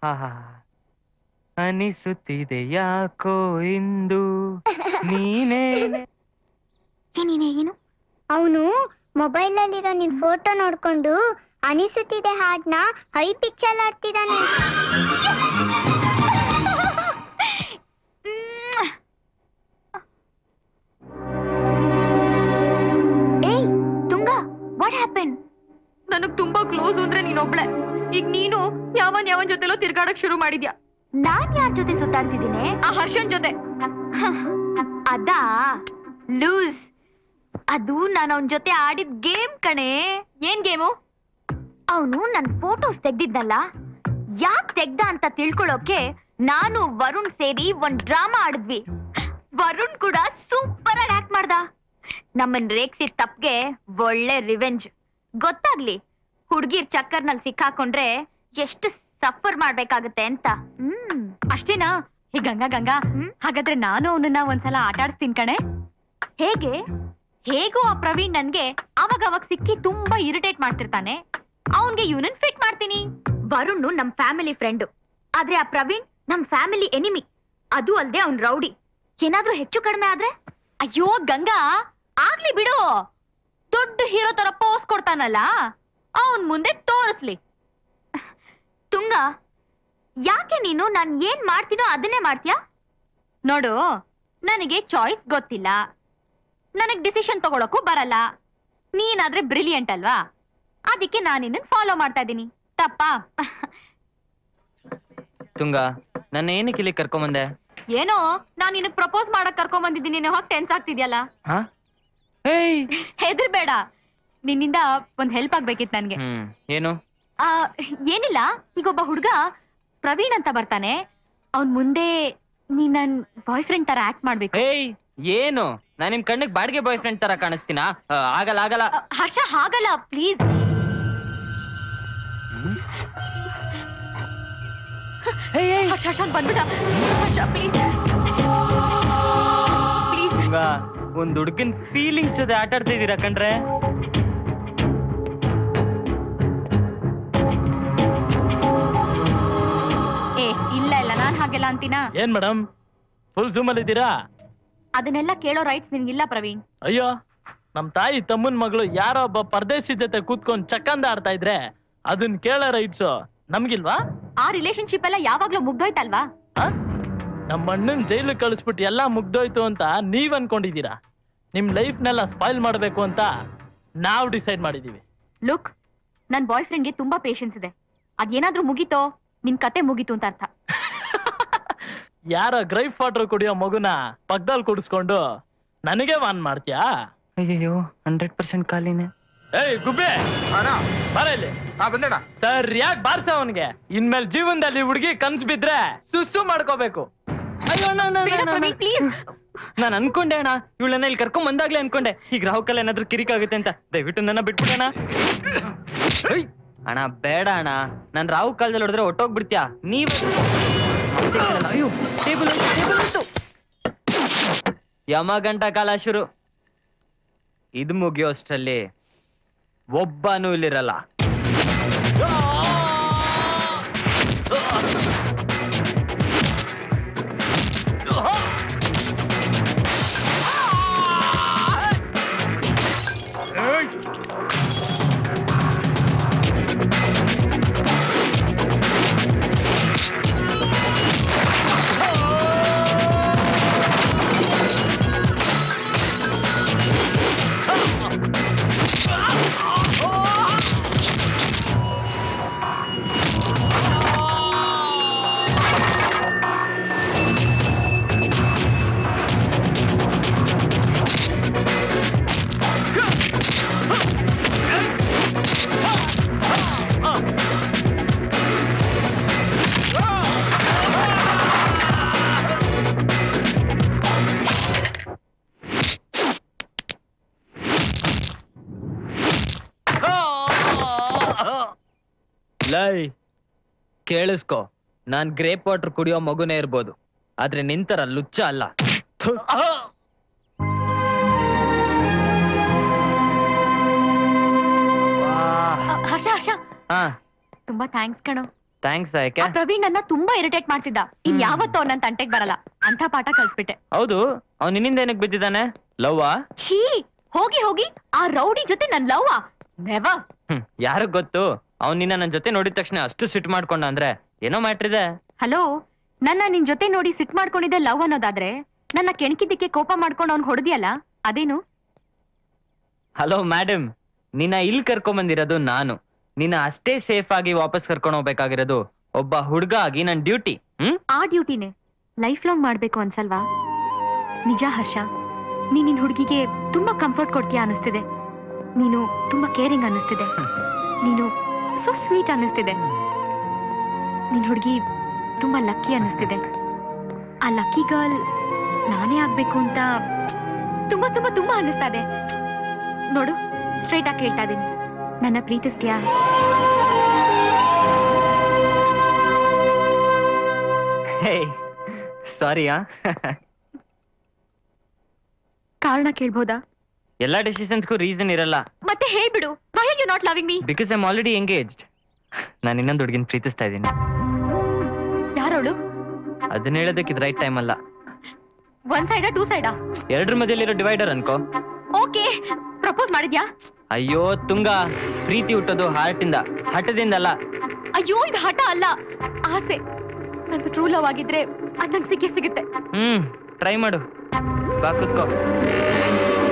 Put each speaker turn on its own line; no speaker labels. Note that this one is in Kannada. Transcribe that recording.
ಆಹಾ. ಅನಿಸುತ್ತಿದೆ ಯಾಕೋ ಇಂದು ನೀನೇನೆ
ಏನೇನೆ ಏನು
ಅವನು ಮೊಬೈಲಲ್ಲಿರೋ ನಿನ್ ಫೋಟೋ ನೋಡ್ಕೊಂಡು ಅನಿಸುತ್ತಿದೆ ಹಾಡ್ನ ಹೈ ಪಿಚ್ಚಲ್ಲಿ ಆಡ್ತಿದ್ದಾನೆ
ಏಯ್ ತುಂಗ ವಾಟ್ ಹ್ಯಾಪನ್
ನನಗ್ ತುಂಬಾ ಕ್ಲೋಸ್ ಅಂದ್ರೆ ನೀನೊಬ್ಳೆ ಈಗ ನೀನು ಯಾವನ್ ಯಾವನ್ ಜೊತೆಲೋ ತಿರ್ಗಾಡಕ್ ಶುರು ಮಾಡಿದ್ಯಾ
ನಾನ್ ಯಾರ ಜೊತೆ ಸುತ್ತಾಡ್ತಿದ್ದೀನಿ
ಆ ಹರ್ಷನ್ ಜೊತೆ
ಅದಾ ಲೂಸ್ ಅದು ನಾನು ಅವನ ಜೊತೆ ಆಡಿದ ಗೇಮ್ ಕಣೆ
ಏನ್ ಗೇಮು
ಅವನು ನನ್ ಫೋಟೋಸ್ ತೆಗ್ದಿದ್ನಲ್ಲ ಯಾಕ್ ತೆಗ್ದ ಅಂತ ತಿಳ್ಕೊಳ್ಳೋಕೆ ನಾನು ವರುಣ್ ಸೇರಿ ಒಂದ್ ಡ್ರಾಮಾ ಆಡಿದ್ವಿ ವರುಣ್ ಕೂಡ ಸೂಪರ್ ಆಗಿ ಆಕ್ಟ್ ಮಾಡ್ದ ನಮ್ಮನ್ ರೇಗ್ಸಿದ ತಪ್ಗೆ ಒಳ್ಳೆ ರಿವೆಂಜ್ ಗೊತ್ತಾಗ್ಲಿ ಹುಡ್ಗಿರ್ ಚಕ್ಕರ್ನಲ್ಲಿ ಸಿಕ್ಕಾಕೊಂಡ್ರೆ ಎಷ್ಟು ಸಫರ್ ಮಾಡ್ಬೇಕಾಗತ್ತೆ ಅಂತ ಹ್ಮ್
ಅಷ್ಟೇನಾ ಈ ಗಂಗಾ ಗಂಗಾ
ಹ್ಮ್?
ಹಾಗಾದ್ರೆ ನಾನು ಅವನನ್ನ ಒಂದ್ಸಲ ಆಟ ಆಡಿಸ್ತೀನಿ ಕಣೆ
ಹೇಗೆ
ಹೇಗೋ ಆ ಪ್ರವೀಣ್ ನನ್ಗೆ ಅವಾಗ ಅವಾಗ ಸಿಕ್ಕಿ ತುಂಬಾ ಇರಿಟೇಟ್ ಮಾಡ್ತಿರ್ತಾನೆ ಅವನ್ಗೆ ಇವನನ್ ಫಿಟ್ ಮಾಡ್ತೀನಿ
ವರುಣ್ ನಮ್ ಫ್ಯಾಮಿಲಿ ಫ್ರೆಂಡ್ ಆದ್ರೆ ಆ ಪ್ರವೀಣ್ ನಮ್ ಫ್ಯಾಮಿಲಿ ಎನಿಮಿ ಅದು ಅಲ್ದೆ ಅವ್ನ್ ರೌಡಿ ಏನಾದ್ರೂ ಹೆಚ್ಚು ಕಡಿಮೆ ಆದ್ರೆ
ಅಯ್ಯೋ ಗಂಗಾ ಆಗ್ಲಿ ಬಿಡು ದೊಡ್ಡ ಹೀರೋ ತರ ಪೋಸ್ ಕೊಡ್ತಾನಲ್ಲ ಅವನ್ ಮುಂದೆ ತೋರಿಸ್ಲಿ
ತುಂಗ ಯಾಕೆ ನೀನು ನಾನ್ ಏನ್ ಮಾಡ್ತೀನೋ ಅದನ್ನೇ ಮಾಡ್ತೀಯಾ
ನೋಡು ನನಗೆ ಚಾಯ್ಸ್ ಗೊತ್ತಿಲ್ಲ ನನಗ್ ಡಿಸಿಷನ್ ತಗೊಳಕ್ಕೂ ಬರಲ್ಲ ನೀನಾದ್ರೆ ಬ್ರಿಲಿಯಂಟ್ ಅಲ್ವಾ ಅದಕ್ಕೆ ನಾನು ನಿನ್ನ ಫಾಲೋ ಮಾಡ್ತಾ ಇದ್ದೀನಿ ತಪ್ಪಾ
ತುಂಗ ನನ್ನ ಏನಕ್ಕೆ ಇಲ್ಲಿ ಕರ್ಕೊಂಬಂದೆ
ಏನೋ ನಾನ್ ನಿನಗ್ ಪ್ರಪೋಸ್ ಮಾಡಕ್ ಕರ್ಕೊಂಡ್ ಬಂದಿದ್ದೀನಿ ನೀನು ಹೋಗಿ ಟೆನ್ಸ್ ಆಗ್ತಿದ್ಯಲ್ಲ
ಹಾ ಏಯ್
ಹೆದರ್ಬೇಡ ನಿನ್ನಿಂದ ಒಂದ್ ಹೆಲ್ಪ್ ಆಗ್ಬೇಕಿತ್ತು ನನ್ಗೆ
ಹ್ಮ್ ಏನು
ಆ, ಏನಿಲ್ಲ ಈಗ ಒಬ್ಬ ಹುಡ್ಗ ಪ್ರವೀಣ್ ಅಂತ ಬರ್ತಾನೆ ಅವ್ನ್ ಮುಂದೆ ನೀ ನನ್ ಬಾಯ್ ಫ್ರೆಂಡ್ ತರ ಆಕ್ಟ್ ಮಾಡ್ಬೇಕು
ಏಯ್ ಏನು ನಾನ್ ನಿಮ್ ಕಣ್ಣಿಗೆ ಬಾಡಿಗೆ ಬಾಯ್ ಫ್ರೆಂಡ್ ತರ ಕಾಣಿಸ್ತೀನಾ ಆ, ಆಗಲ್ಲ ಆಗಲ್ಲ
ಆ, ಹರ್ಷ ಹಾಗಲ್ಲ ಪ್ಲೀಸ್ ಹರ್ಷ ಹರ್ಷ ಬಂದ್ಬಿಡ ಹರ್ಷ ಪ್ಲೀಸ್ ಪ್ಲೀಸ್
ತುಂಗ ಒಂದ್ ಹುಡುಗನ್ ಫೀಲಿಂಗ್ಸ್ ಜೊತೆ ಆಟ ಆಡ್ತಾ ಇದೀರಾ ಕಣ್ರೆ
ಏ ಇಲ್ಲ ಇಲ್ಲ ನಾನ್ ಹಾಗೆಲ್ಲ ಅಂತೀನಾ
ಏನ್ ಮೇಡಮ್ ಫುಲ್ ಜೂಮ್ ಅಲ್ಲಿ ಇದ್ದೀರಾ
ಅದನ್ನೆಲ್ಲ ಕೇಳೋ ರೈಟ್ಸ್ ನಿನ್ಗಿಲ್ಲ ಪ್ರವೀಣ್
ಅಯ್ಯೋ ನಮ್ ತಾಯಿ ತಮ್ಮನ್ ಮಗಳು ಯಾರೋ ಒಬ್ಬ ಪರದೇಶಿ ಜೊತೆ ಕೂತ್ಕೊಂಡ್ ಚಕ್ಕಂದ ಆಡ್ತಾ ಇದ್ರೆ ಅದನ್ ಕೇಳೋ ರೈಟ್ಸ್ ನಮ್ಗಿಲ್ವಾ
ಆ ರಿಲೇಶನ್ಶಿಪ್ ಎಲ್ಲ ಯಾವಾಗ್ಲೂ ಮುಗ್ದೋಯ್ತಲ್ವಾ
ಆ? ನಮ್ ಅಣ್ಣನ್ ಜೈಲು ಕಳಿಸ್ಬಿಟ್ಟು ಎಲ್ಲಾ ಮುಗ್ದೋಯ್ತು ಅಂತ ನೀವ್ ಅನ್ಕೊಂಡಿದೀರಾ ನಿಮ್ ಲೈಫ್ನೆಲ್ಲ ಸ್ಪಾಯ್ಲ್ ಮಾಡ್ಬೇಕು ಅಂತ ನಾವ್ ಡಿಸೈಡ್ ಮಾಡಿದೀವಿ
ಲುಕ್ ನನ್ ಬಾಯ್ ಫ್ರೆಂಡ್ಗೆ ತುಂಬಾ ಪೇಷನ್ಸ್ ಇದೆ ಅದೇನಾದ್ರೂ ಮುಗೀತೋ ನಿನ್ ಕತೆ ಮುಗೀತು ಅಂತ ಅರ್ಥ
ಯಾರ ಗ್ರೈಪ್ ವಾಟರ್ ಕುಡಿಯೋ ಮಗುನ ಪಕ್ಕದಲ್ಲಿ ಕುಡಿಸ್ಕೊಂಡು ನನಗೆ ವಾನ್ ಮಾಡ್ತೀಯಾ
ಅಯ್ಯೋ ಹಂಡ್ರೆಡ್ ಪರ್ಸೆಂಟ್ ಖಾಲಿನೇ
ಏಯ್ ಗುಬ್ಬೆ ಬರ ಇಲ್ಲಿ
ಹಾ ಬಂದಣ್ಣ
ಸರಿಯಾಗಿ ಬಾರ್ಸ ಅವನ್ಗೆ ಇನ್ಮೇಲೆ ಜೀವನದಲ್ಲಿ ಹುಡುಗಿ ಕನ್ಸ್ ಬಿದ್ರೆ ಸುಸ್ಸು ಮಾಡ್ಕೋಬೇಕು
ಅಯ್ಯೋ
ಬೇಡ ಪ್ರವೀಣ್ ಪ್ಲೀಸ್
ನಾನು ಅನ್ಕೊಂಡೆ ಅಣ್ಣ ಇವಳನ್ನ ಇಲ್ಲಿ ಕರ್ಕೊಂಡ್ ಬಂದಾಗ್ಲೇ ಅನ್ಕೊಂಡೆ ಈಗ ರಾಹುಕಲ್ ಏನಾದ್ರೂ ಕಿರಿಕಾಗುತ್ತೆ ಅಂತ ದಯವಿಟ್ಟು ನನ್ನ ಬಿಟ್ಬಿಡಣ ಅಣ್ಣ ಬೇಡ ಅಣ್ಣ ನಾನ್ ರಾಹು ಕಾಲದಲ್ಲಿ ಹೊಡೆದ್ರೆ ಹೊಟ್ಟೋಗ್ಬಿಡ್ತೀಯಾ ನೀವ್ ಅಯ್ಯೋ ಟೇಬಲ್ ಟೇಬಲ್ ಉಂಟು ಯಮಗಂಟ ಕಾಲ ಶುರು ಇದು ಮುಗಿಯೋಷ್ಟರಲ್ಲಿ ಒಬ್ಬನೂ ಇಲ್ಲಿರಲ್ಲ ಲೈ ಕೇಳಿಸ್ಕೊ ನಾನ್ ಗ್ರೇಪ್ ವಾಟರ್ ಕುಡಿಯೋ ಮಗುನೇ ಇರ್ಬೋದು ಆದ್ರೆ ನಿಂತರ ಲುಚ್ಚ ಅಲ್ಲ ಥು. ವಾ.
ಹರ್ಷ ಹರ್ಷ
ಹಾ
ತುಂಬಾ ಥ್ಯಾಂಕ್ಸ್ ಕಣೋ
ಥ್ಯಾಂಕ್ಸ್ ಯಾಕೆ
ಆ ಪ್ರವೀಣ್ ನನ್ನ ತುಂಬಾ ಇರಿಟೇಟ್ ಮಾಡ್ತಿದ್ದ ಇನ್
ಹ್ಮ್.
ಯಾವತ್ತೂ ನನ್ ತಂಟೆಗ್ ಬರಲ್ಲ ಅಂತ ಪಾಠ ಕಲ್ಸ್ಬಿಟ್ಟೆ
ಹೌದು ಅವ್ನ್ ನಿನ್ನಿಂದ ಏನಕ್ಕೆ ಬಿದ್ದಿದ್ದಾನೆ ಲವ್ವಾ
ಛೀ ಹೋಗಿ ಹೋಗಿ ಆ ರೌಡಿ ಜೊತೆ ನನ್ ಲವ್ ನೆವರ್
ಹ್ಮ್ ಯಾರಿಗ್ ಗೊತ್ತು ಅವ್ನ್ ನಿನ್ನ ನನ್ ಜೊತೆ ನೋಡಿದ ತಕ್ಷಣ ಅಷ್ಟು ಸಿಟ್ ಮಾಡ್ಕೊಂಡ ಅಂದ್ರೆ ಏನೋ ಮ್ಯಾಟ್ರ್ ಇದೆ
ಹಲೋ ನನ್ನ ನಿನ್ ಜೊತೆ ನೋಡಿ ಸಿಟ್ ಮಾಡ್ಕೊಂಡಿದ್ದೆ ಲವ್ ಅನ್ನೋದಾದ್ರೆ ನನ್ನ ಕೆಣಕಿದ್ದಕ್ಕೆ ಕೋಪ ಮಾಡ್ಕೊಂಡು ಅವ್ನ್ ಹೊಡೆದಿಯಲ್ಲ ಅದೇನು
ಹಲೋ ಮೇಡಮ್ ನಿನ್ನ ಇಲ್ಲಿ ಕರ್ಕೊಂಡ್ ಬಂದಿರೋದು ನಾನು ನಿನ್ನ ಅಷ್ಟೇ ಸೇಫ್ ಆಗಿ ವಾಪಸ್ ಕರ್ಕೊಂಡು ಹೋಗ್ಬೇಕಾಗಿರೋದು ಒಬ್ಬ ಹುಡ್ಗ ಆಗಿ ನನ್ ಡ್ಯೂಟಿ ಹ್ಮ್
ಆ ಡ್ಯೂಟಿನೇ ಲೈಫ್ ಲಾಂಗ್ ಮಾಡ್ಬೇಕು ಅನ್ಸಲ್ವಾ ನಿಜ ಹರ್ಷ ನೀನ್ ನಿನ್ ಹುಡುಗಿಗೆ ತುಂಬಾ ಕಂಫರ್ಟ್ ಕೊಡ್ತೀಯ ಅನಿಸ್ತಿದೆ ನೀನು ತುಂಬಾ ಕೇರಿಂಗ್ ಅನ್ನಿಸ್ತಿದೆ ನೀನು ಸೊ ಸ್ವೀಟ್ ಅನ್ನಿಸ್ತಿದೆ ನಿನ್ ಹುಡುಗಿ ತುಂಬಾ ಲಕ್ಕಿ ಅನ್ನಿಸ್ತಿದೆ ಆ ಲಕ್ಕಿ ಗರ್ಲ್ ನಾನೇ ಆಗ್ಬೇಕು ಅಂತ ತುಂಬಾ ತುಂಬಾ ತುಂಬಾ ಅನ್ನಿಸ್ತಾ ಇದೆ ನೋಡು ಸ್ಟ್ರೈಟ್ ಆಗಿ ಕೇಳ್ತಾ ಇದೀನಿ ನನ್ನ ಪ್ರೀತಿಸ್ತೀಯಾ
ಹೇ ಸಾರಿಯಾ
ಕಾರಣ ಕೇಳ್ಬೋದಾ
ಎಲ್ಲಾ ಡಿಸಿಷನ್ಸ್ಗೂ ರೀಸನ್ ಇರಲ್ಲ
ಮತ್ತೆ ಹೇಳ್ಬಿಡು why are you not loving me
because I'm already engaged ನಾನು ಇನ್ನೊಂದು ಹುಡುಗಿನ ಪ್ರೀತಿಸ್ತಾ ಇದ್ದೀನಿ
ಯಾರೋಳು
ಅದನ್ನ ಹೇಳೋದಕ್ಕೆ ಇದು ರೈಟ್ ಟೈಮ್ ಅಲ್ಲ
ಒನ್ ಸೈಡಾ ಟೂ ಸೈಡಾ
ಎರಡ್ರ ಮಧ್ಯೆಲಿರೋ ಡಿವೈಡರ್ ಅನ್ಕೋ
ಓಕೆ ಪ್ರಪೋಸ್ ಮಾಡಿದ್ಯಾ
ಅಯ್ಯೋ ತುಂಗ ಪ್ರೀತಿ ಹುಟ್ಟೋದು ಹಾರ್ಟ್ ಇಂದ ಹಠದಿಂದ ಅಲ್ಲ
ಅಯ್ಯೋ ಇದು ಹಠ ಅಲ್ಲ ಆಸೆ ನಂದು ಟ್ರೂ ಲವ್ ಆಗಿದ್ರೆ ಅದ್ ನಂಗೆ ಸಿಕ್ಕೇ ಸಿಗುತ್ತೆ
ಹ್ಮ್ ಟ್ರೈ ಮಾಡು ಬಾ ಕುತ್ಕೋ